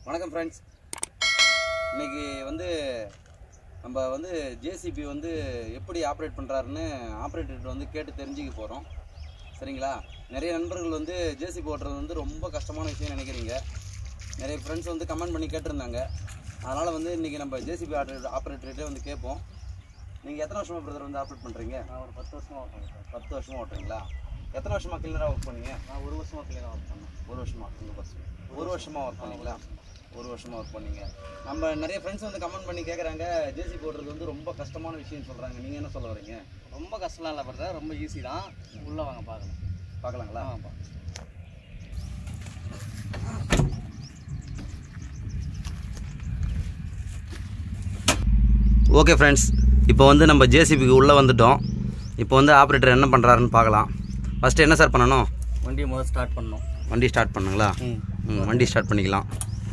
வணக்கம் ஃப்ரெண்ட்ஸ் இன்னைக்கு வந்து நம்ம வந்து ஜேசிபி வந்து எப்படி ஆப்ரேட் பண்ணுறாருன்னு ஆப்ரேட்டர் வந்து கேட்டு தெரிஞ்சுக்க போகிறோம் சரிங்களா நிறைய நண்பர்கள் வந்து ஜேசிபி ஓட்டுறது வந்து ரொம்ப கஷ்டமான விஷயம் நினைக்கிறீங்க நிறைய ஃப்ரெண்ட்ஸ் வந்து கமெண்ட் பண்ணி கேட்டிருந்தாங்க அதனால் வந்து இன்றைக்கி நம்ம ஜேசிபி ஆப்ரேட்டர் ஆப்ரேட்டர்கிட்டே வந்து கேட்போம் நீங்கள் எத்தனை வருஷமாக பிரதர் வந்து ஆப்ரேட் பண்ணுறீங்க நான் ஒரு பத்து வருஷமா ஒர்க் பண்ணுறேன் சார் பத்து வருஷமாக ஓட்டுறீங்களா எத்தனை வருஷமாக கிளீனராக ஒர்க் பண்ணீங்க நான் ஒரு வருஷமா கிளீனாக ஒர்க் பண்ணேன் ஒரு வருஷமா உங்கள் பஸ் ஒரு வருஷமா ஒர்க் பண்ணீங்களா ஒரு வருஷமா ஒர்க் பண்ணீங்க நம்ம நிறைய ஃப்ரெண்ட்ஸ் வந்து கமெண்ட் பண்ணி கேட்குறாங்க ஜேசி போடுறது வந்து ரொம்ப கஷ்டமான விஷயம்னு சொல்கிறாங்க நீங்கள் என்ன சொல்ல வரீங்க ரொம்ப கஷ்டம்லாம் இல்லை பிரதர் ரொம்ப ஈஸி தான் உள்ளே வாங்க பார்க்கலாம் பார்க்கலாங்களா ஆமாப்பா ஓகே ஃப்ரெண்ட்ஸ் இப்போ வந்து நம்ம ஜேசிபிக்கு உள்ளே வந்துட்டோம் இப்போ வந்து ஆப்ரேட்டர் என்ன பண்ணுறாருன்னு பார்க்கலாம் ஃபஸ்ட்டு என்ன சார் பண்ணணும் வண்டியை முதல்ல ஸ்டார்ட் பண்ணோம் வண்டி ஸ்டார்ட் பண்ணுங்களா ம் ம் வண்டி ஸ்டார்ட் பண்ணிக்கலாம்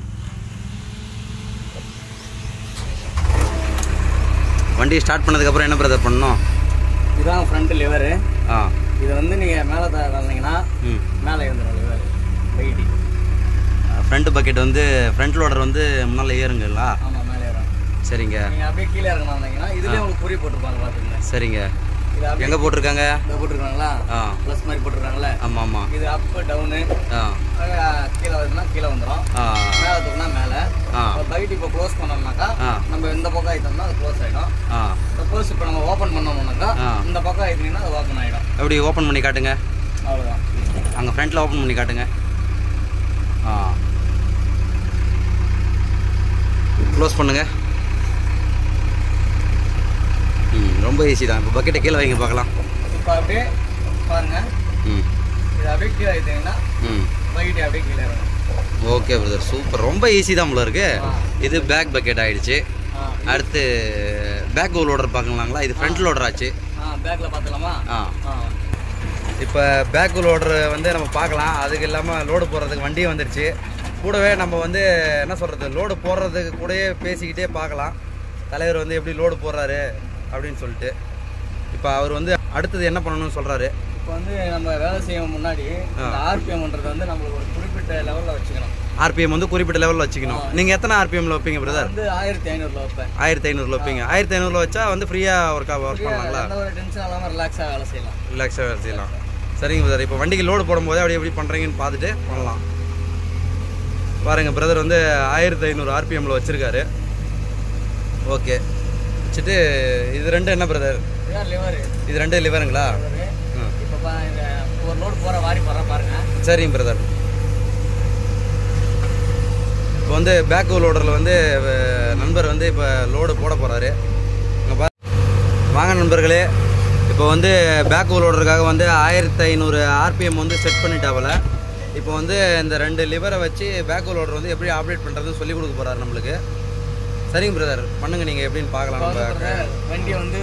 வண்டி ஸ்டார்ட் பண்ணதுக்கப்புறம் என்ன பிரதர் பண்ணணும் இதுதான் ஃப்ரண்ட் லிவரு ஆ இதை வந்து நீங்கள் மேலே தந்தீங்கன்னா ம் மேலே எழுந்துடும் லிவர் வெயிட்டி ஃப்ரண்ட் பக்கெட் வந்து ஃப்ரண்ட் லோடர் வந்து முன்னால் ஏறுங்களா ஆமாம் மேலே ஏறும் சரிங்க நீங்கள் அப்படியே கீழே இறங்கணும் வந்தீங்கன்னா இதுலேயே உங்களுக்கு குறி போட்டிருப்பாங்க பார்த்துங்க சரிங்க இது அப்படியே எங்கே போட்டிருக்காங்க இதை போட்டிருக்காங்களா ஆ ப்ளஸ் மாதிரி போட்டிருக்காங்களே ஆமாம் ஆமாம் இது அப்பு டவுனு ஆ கீழே வருதுன்னா கீழே வந்துடும் ஆ மேலே தூக்குனா மேலே ஆ பைட் இப்போ க்ளோஸ் பண்ணோம்னாக்கா ஆ. நம்ம இந்த பக்கம் ஆயிட்டோம்னா அது க்ளோஸ் ஆகிடும் ஆ சப்போஸ் இப்போ நம்ம ஓப்பன் பண்ணோம்னாக்கா ஆ. இந்த பக்கம் ஆயிட்டீங்கன்னா அது ஓப்பன் ஆகிடும் எப்படி ஓப்பன் பண்ணி காட்டுங்க அவ்வளோதான் அங்கே ஃப்ரண்ட்டில் ஓப்பன் பண்ணி காட்டுங்க ஆ க்ளோஸ் பண்ணுங்க ம் ரொம்ப ஈஸி தான் இப்போ பக்கெட்டை கீழே வைங்க பார்க்கலாம் இப்போ அப்படியே பாருங்க ம் இது அப்படியே கீழே ஆயிட்டீங்கன்னா ம் பைட் அப்படியே கீழே இறங்கும் ஓகே பிரதர் சூப்பர் ரொம்ப ஈஸி தான் போல இருக்கு ஆ. இது பேக் பக்கெட் ஆயிடுச்சு ஆ அடுத்து பேக் லோடர் பார்க்கலாங்களா இது ஃப்ரண்ட் லோடர் ஆச்சு ஆ பேக்கில் பார்த்துலாமா ஆ ஆ இப்போ பேக் லோடர் வந்து நம்ம பார்க்கலாம் அதுக்கு இல்லாமல் லோடு போடுறதுக்கு வண்டியும் வந்துருச்சு கூடவே நம்ம வந்து என்ன சொல்கிறது லோடு போடுறதுக்கு கூடயே பேசிக்கிட்டே பார்க்கலாம் தலைவர் வந்து எப்படி லோடு போடுறாரு அப்படின்னு சொல்லிட்டு இப்போ அவர் வந்து அடுத்தது என்ன பண்ணணும்னு சொல்கிறாரு இப்போ வந்து நம்ம வேலை செய்யும் முன்னாடி இந்த ஆர்பிஎம்ன்றது வந்து நம்மளுக்கு ஒரு குறிப்பிட்ட லெவலில் வச்சுக்கணும் ஆர்பிஎம் வந்து குறிப்பிட்ட லெவலில் வச்சுக்கணும் நீங்கள் எத்தனை ஆர்பிஎம்ல வைப்பீங்க நான் பிரதர் வந்து ஆயிரத்தி ஐநூறுல வைப்பேன் ஆயிரத்தி ஐநூறுல வைப்பீங்க ஆயிரத்தி ஐநூறுல வச்சா வந்து ஃப்ரீயாக ஒர்க் ஒர்க் பண்ணலாங்களா எந்த ஒரு டென்ஷன் இல்லாமல் ரிலாக்ஸாக வேலை செய்யலாம் ரிலாக்ஸாக வேலை செய்யலாம் சரிங்க பிரதர் இப்போ வண்டிக்கு லோடு போடும்போது அப்படியே எப்படி பண்ணுறீங்கன்னு பார்த்துட்டு பண்ணலாம் பாருங்கள் பிரதர் வந்து ஆயிரத்தி ஐநூறு ஆர்பிஎம்மில் வச்சுருக்காரு ஓகே வச்சுட்டு இது ரெண்டு என்ன பிரதர் இதுதான் லிவர் இது ரெண்டு லிவருங்களா ம் இப்போ பா இந்த ஒரு லோடு போகிற வாரி போடுற பாருங்க சரிங்க பிரதர் இப்போ வந்து பேக் லோடரில் வந்து அஹ், நண்பர் வந்து இப்போ லோடு போட போகிறாரு இங்கே பா வாங்க நண்பர்களே இப்போ வந்து பேக் லோடருக்காக வந்து ஆயிரத்தி ஐநூறு ஆர்பிஎம் வந்து செட் பண்ணிட்டாவல இப்போ வந்து இந்த ரெண்டு லிவரை வச்சு பேக் லோடர் வந்து எப்படி ஆப்ரேட் பண்ணுறதுன்னு சொல்லி கொடுக்க போகிறாரு நம்மளுக்கு சரிங்க பிரதர் பண்ணுங்க நீங்கள் எப்படின்னு பார்க்கலாம் இப்போ வந்து நம்ம brother, வண்டியை வந்து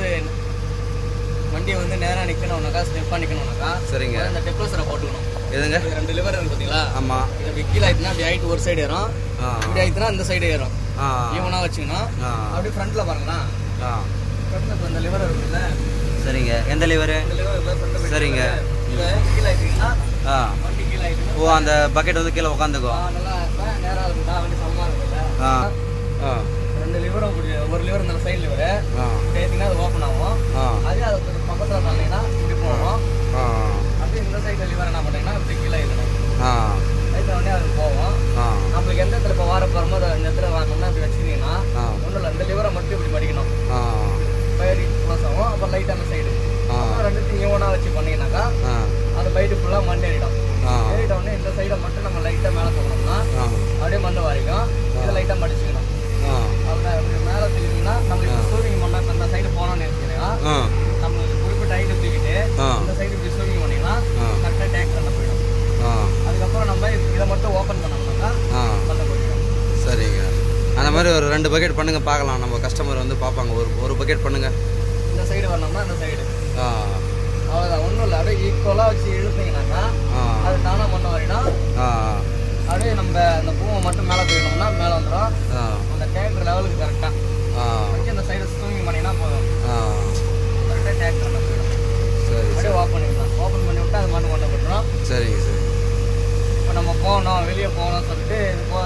வண்டியை வந்து நேராக நிற்கணும்னாக்கா ஸ்டெப்பாக நிற்கணும்னாக்கா சரிங்க இந்த டெப்ளோசரை போட்டுக்கணும் எதுங்க இது ரெண்டு லிவர் இருக்கு பார்த்தீங்களா ஆமாம் இது அப்படி கீழே ஆயிட்டுனா அப்படி ஆயிட்டு ஒரு சைடு ஏறும் ஆ இப்படி ஆயிட்டுனா இந்த சைடு ஏறும் ஆ ஈவனாக வச்சுக்கணும் ஆ அப்படியே ஃப்ரண்ட்டில் பாருங்களா ஆ ஃப்ரண்ட்டில் இப்போ இந்த லிவர் இருக்குல்ல சரிங்க எந்த லிவரு இந்த லிவர் இருக்குல்ல ஃப்ரண்ட்டில் சரிங்க இதை கீழே ஆயிட்டீங்கன்னா ஆ வண்டி கீழே ஆயிட்டுனா ஓ அந்த பக்கெட் வந்து கீழே உட்காந்துக்கும் நல்லா இப்போ நேராக இருக்குதா வண்டி சமமாக இருக்குல்ல ஆ ஆ ரெண்டு லிவரும் இப்படி ஒரு லிவர் இந்த சைடு லிவர் ஆ சேர்த்திங்கன்னா அது ஓப்பன் ஆகும் ஆ அதே அது கொஞ்சம் பக்கத்தில் தந்தீங்கன்னா இப்படி போகும் ஆ அப்படியே இந்த சைடு லிவர் என்ன பண்ணுறீங்கன்னா இப்படி கீழே இருக்கணும் ஆ ரைட் உடனே அது போகும் ஆ நம்மளுக்கு எந்த இடத்துல இப்போ வார போகிறோமோ அதை இந்த இடத்துல வாங்கணும்னா இப்படி வச்சுக்கிட்டீங்கன்னா ஆ ஒன்றும் இல்லை இந்த லிவரை மட்டும் இப்படி மடிக்கணும் ஆ பயிர் க்ளோஸ் ஆகும் அப்புறம் லைட் அந்த சைடு ஆ அப்புறம் ரெண்டுத்தையும் ஈவனாக வச்சு பண்ணீங்கன்னாக்கா ஆ அந்த பைட்டு ஃபுல்லாக மண் ஏறிடும் ஆ ஏறிட்ட உடனே இந்த சைடை மட்டும் நம்ம லைட்டாக மேலே தூக்கணும்னா ஆ அப்படியே மண் வரைக்கும் இதை லைட்டாக மடிச்சுக்கணும் ஆ அப்புறம் இப்படி மேலே தூக்கிட்டீங்கன்னா நம்மளுக்கு ஸ்டோரிங் பண்ணால் இப்போ இந்த சைடு போனோம்னு நினைக்கிறீங்கன்னா ஆ நம்மளுக்கு குறிப்பிட்ட ஹைட்டு தூக்கிட்டு ஆ இந்த சைடு இப்படி ஸ்டோரிங் பண்ணிங்கன்னா ஆ கரெக்டாக டேங்க் பண்ண போயிடும் ஆ அதுக்கப்புறம் நம்ம இதை மட்டும் ஓப்பன் பண்ணோம்னாக்கா ஆ பண்ண போயிடும் சரிங்க அந்த மாதிரி ஒரு ரெண்டு பக்கெட் பண்ணுங்க பார்க்கலாம் நம்ம கஸ்டமர் வந்து பார்ப்பாங்க ஒரு ஒரு பக்கெட் பண்ணுங்க இந்த சைடு வரணும்னா இந்த சைடு ஆ அவ்வளோதான் ஒன்றும் இல்லை அப்படியே ஈக்குவலாக வச்சு இழுத்தீங்கன்னாக்கா ஆ அது தானாக மண்ண வரையிடும் ஆ அப்படியே நம்ம அந்த பூவை மட்டும் மேலே தூக்கணும்னா மேலே வந்துடும் ஆ அந்த டேங்க் லெவலுக்கு கரெக்டாக ஆ வச்சு அந்த சைடு ஸ்விமிங் பண்ணினா போதும் ஆ கரெக்டாக டேங்க் பண்ண போயிடும் சரி அப்படியே ஓப்பன் பண்ணிக்கலாம் ஓப்பன் பண்ணி விட்டு அது மண்ணு கொண்டு போட்டுரும் சரிங்க சரி இப்போ நம்ம போகணும் வெளியே போகணும்னு சொல்லிட்டு இது போ லோடு போட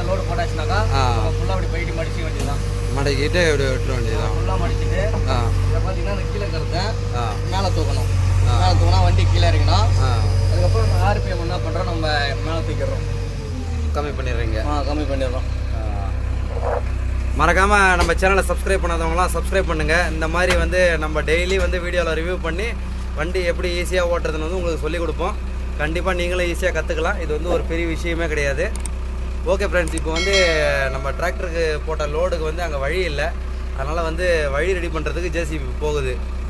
ஆச்சுனாக்கா ஆ. ஃபுல்லாக அப்படி போயிட்டு மடிச்சு வேண்டியதுதான் மடக்கிட்டு இப்படி விட்டுற வேண்டியதுதான் ஃபுல்லாக மடிச்சிட்டு ஆ இதை பார்த்தீங்கன்னா அந்த கீழே கருத்தை ஆ மேலே தூக்கணும் மேலே தூக்கினா வண்டி கீழே இறங்கணும் ஆ அதுக்கப்புறம் நம்ம ஆர்பிஎம் என்ன பண்ணுறோம் நம்ம மேலே தூக்கிடுறோம் கம்மி பண்ணிடுறீங்க ஆ கம்மி பண்ணிடுறோம் மறக்காம நம்ம சேனலை சப்ஸ்கிரைப் பண்ணாதவங்களாம் சப்ஸ்கிரைப் பண்ணுங்க இந்த மாதிரி வந்து நம்ம டெய்லி வந்து வீடியோவில் ரிவ்யூ பண்ணி வண்டி எப்படி ஈஸியாக ஓட்டுறதுன்னு வந்து உங்களுக்கு சொல்லிக் கொடுப்போம் கண்டிப்பாக நீங்களும் ஈஸியாக கற்றுக்கலாம் இது வந்து ஒரு பெரிய விஷயமே கிடையாது ஓகே ஃப்ரெண்ட்ஸ் இப்போ வந்து நம்ம டிராக்டருக்கு போட்ட லோடுக்கு வந்து அங்கே வழி இல்லை அதனால் வந்து வழி ரெடி பண்ணுறதுக்கு ஜேசிபி போகுது